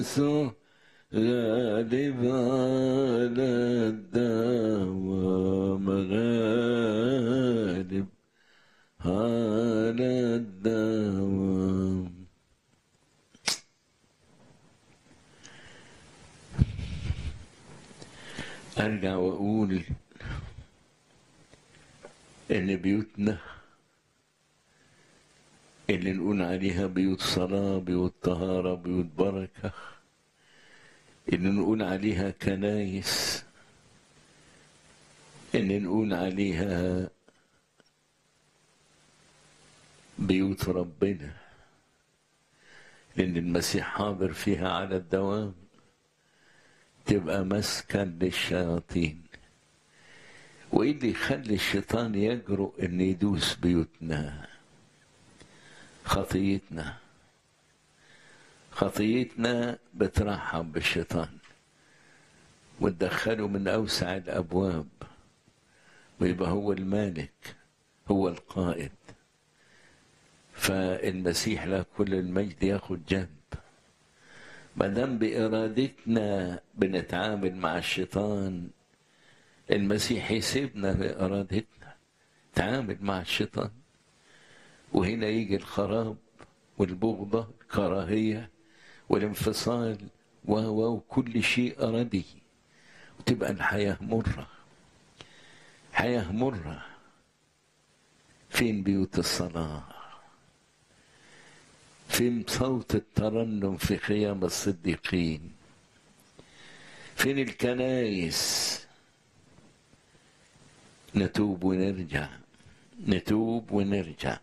يسوع غالب على الدوام غالب على الدوام أرجع وأقول إن بيوتنا اللي نقول عليها بيوت صلاة بيوت طهارة بيوت بركة اللي نقول عليها كنايس اللي نقول عليها بيوت ربنا لأن المسيح حاضر فيها على الدوام تبقى مسكن للشياطين وإيه اللي يخلي الشيطان يجرؤ إن يدوس بيوتنا خطيتنا خطيتنا بترحب بالشيطان وتدخله من أوسع الأبواب ويبقى هو المالك هو القائد فالمسيح له كل المجد ياخد جنب ما دام بإرادتنا بنتعامل مع الشيطان المسيح يسيبنا بإرادتنا تعامل مع الشيطان وهنا يجي الخراب والبغضة الكراهية والانفصال وكل شيء أردي وتبقى الحياة مرة حياة مرة فين بيوت الصلاة فين صوت الترنم في خيام الصديقين فين الكنايس نتوب ونرجع نتوب ونرجع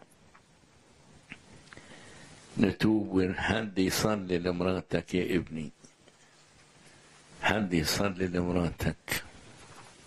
نتوب وحد يصلي لمراتك يا ابني حد يصلي لمراتك